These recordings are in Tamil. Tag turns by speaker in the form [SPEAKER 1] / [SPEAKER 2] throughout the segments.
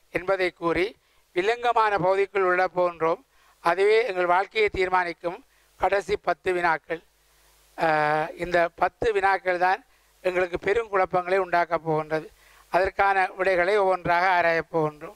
[SPEAKER 1] என்பதை கூறி வில்லங்கமான பகுதிக்குள் உள்ள போன்றோம் அதுவே எங்கள் வாழ்க்கையை தீர்மானிக்கும் கடைசி பத்து வினாக்கள் ஆஹ் இந்த பத்து வினாக்கள் தான் எங்களுக்கு பெரும் குழப்பங்களை உண்டாக்கப் போகின்றது அதற்கான விடைகளை ஒவ்வொன்றாக ஆராயப் போகின்றோம்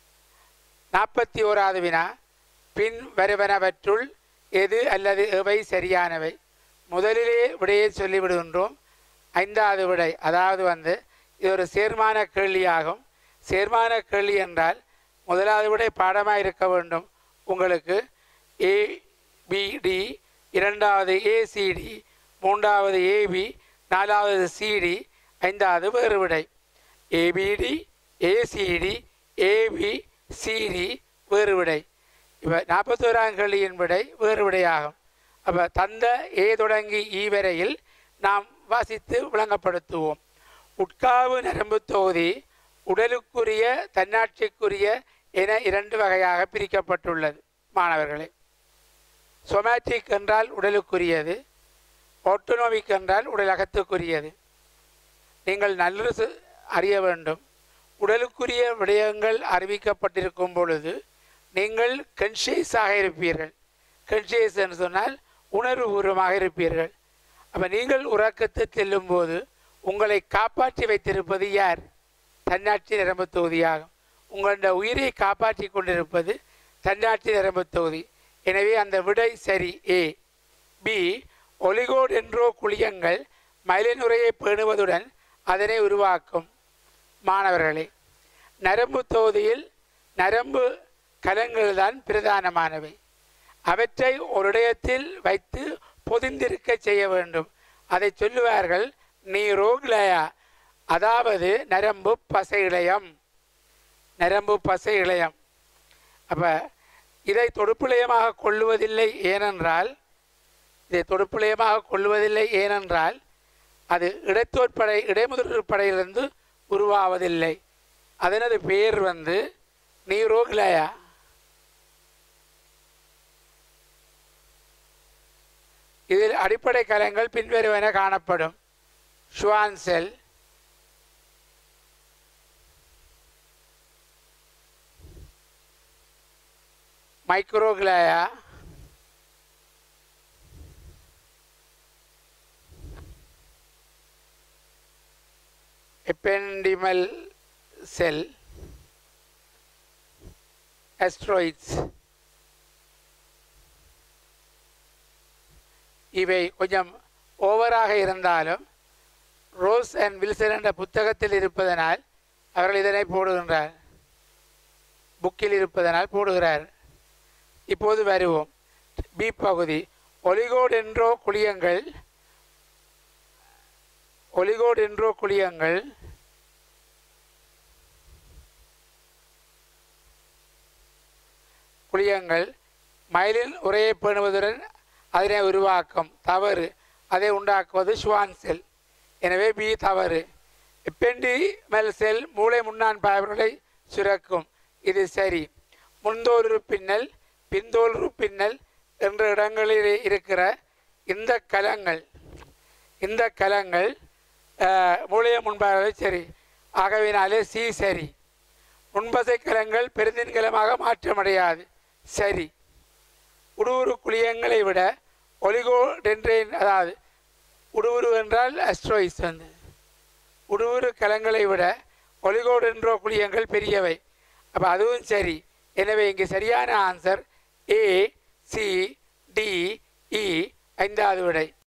[SPEAKER 1] நாற்பத்தி ஓராவது வினா பின் வருவனவற்றுள் எது அல்லது எவை சரியானவை முதலிலே விடையை சொல்லிவிடுகின்றோம் ஐந்தாவது விடை அதாவது வந்து இது ஒரு சேர்மான கேள்வியாகும் சேர்மான கேள்வி என்றால் முதலாவது விடை பாடமாக இருக்க வேண்டும் உங்களுக்கு ஏ பிடி இரண்டாவது ஏசிடி மூன்றாவது ஏபி நாலாவது சிடி ஐந்தாவது வேறு விடை ஏபிடி ஏசிடி ஏபி சிடி வேறு விடை இப்போ நாற்பத்தோராம் கேள்வியின் விடை வேறு விடையாகும் அப்போ தந்த ஏ தொடங்கி ஈ வரையில் நாம் வாசித்து விளங்கப்படுத்துவோம் உட்காவு நரம்பு தொகுதி உடலுக்குரிய தன்னாட்சிக்குரிய என இரண்டு வகையாக பிரிக்கப்பட்டுள்ளது மாணவர்களே சொமேட்டிக் என்றால் உடலுக்குரியது ஆட்டோனோமிக் என்றால் உடலகத்துக்குரியது நீங்கள் நல்லது அறிய வேண்டும் உடலுக்குரிய விடயங்கள் அறிவிக்கப்பட்டிருக்கும் பொழுது நீங்கள் கன்ஷியஸாக இருப்பீர்கள் கன்ஷியஸ் என்று சொன்னால் உணர்வுபூர்வமாக இருப்பீர்கள் அப்போ நீங்கள் உறக்கத்தில் செல்லும்போது உங்களை காப்பாற்றி வைத்திருப்பது யார் தன்னாட்சி நரம்பு தொகுதியாகும் உங்களுடைய உயிரை காப்பாற்றி கொண்டிருப்பது தன்னாட்சி நரம்பு தொகுதி எனவே அந்த விடை சரி ஏ பி ஒலிகோடென்ட்ரோ குளியங்கள் மயிலினுரையை பேணுவதுடன் அதனை உருவாக்கும் மாணவர்களே நரம்பு தொகுதியில் நரம்பு கலங்கள் தான் பிரதானமானவை அவற்றை ஒரு இடத்தில் வைத்து பொதிந்திருக்க செய்ய வேண்டும் அதை சொல்லுவார்கள் நீரோக்லயா அதாவது நரம்பு பசை இழையம் நரம்பு பசை இழையம் அப்போ இதை தொடுப்பிழையமாக கொள்ளுவதில்லை ஏனென்றால் இதை தொடுப்பிழையமாக கொள்வதில்லை ஏனென்றால் அது இடைத்தோற்படை இடைமுதற்படையிலிருந்து உருவாவதில்லை அதனது பெயர் வந்து நீரோக்லயா இதில் அடிப்படை கலங்கள் பின்வருவன காணப்படும் ஷுவான் செல் மைக்ரோக்லயா எப்பெண்டிமல் செல் அஸ்ட்ரோயிட்ஸ் இவை கொஞ்சம் ஓவராக இருந்தாலும் ரோஸ் அண்ட் வில்சன் என்ற புத்தகத்தில் இருப்பதனால் அவர்கள் இதனை போடுகின்றார் புக்கில் இருப்பதனால் போடுகிறார் இப்போது வருவோம் பி பகுதி ஒலிகோடென்றோ குளியங்கள் ஒலிகோடென்றோ குளியங்கள் குளியங்கள் மயிலின் உரையை பேணுவதுடன் அதனை உருவாக்கும் தவறு அதை உண்டாக்குவது சுவான் செல் எனவே பி தவறு எப்பெண்டிமல் செல் மூளை முன்னான் பாய்வர்களை சுரக்கும் இது சரி முன்தோல் பின்னல் பின்தோல் பின்னல் என்ற இடங்களில் இருக்கிற இந்த கலங்கள் இந்த கலங்கள் அஹ், மூளையை முன்பாகவே சரி ஆகவினாலே சி சரி முன்பசை கலங்கள் பெருந்தின்கலமாக மாற்றமடையாது சரி உடுவுறு குளியங்களை விட ஒலிகோடென்ட்ரேன் அதாவது உடுவுரு என்றால் அஸ்ட்ரோயிஸ் வந்து உடுவுறு கலங்களை விட ஒலிகோடென்ட்ரோ குளியங்கள் பெரியவை அப்போ அதுவும் சரி எனவே இங்கே சரியான answer A C D E ஐந்தாவது விடை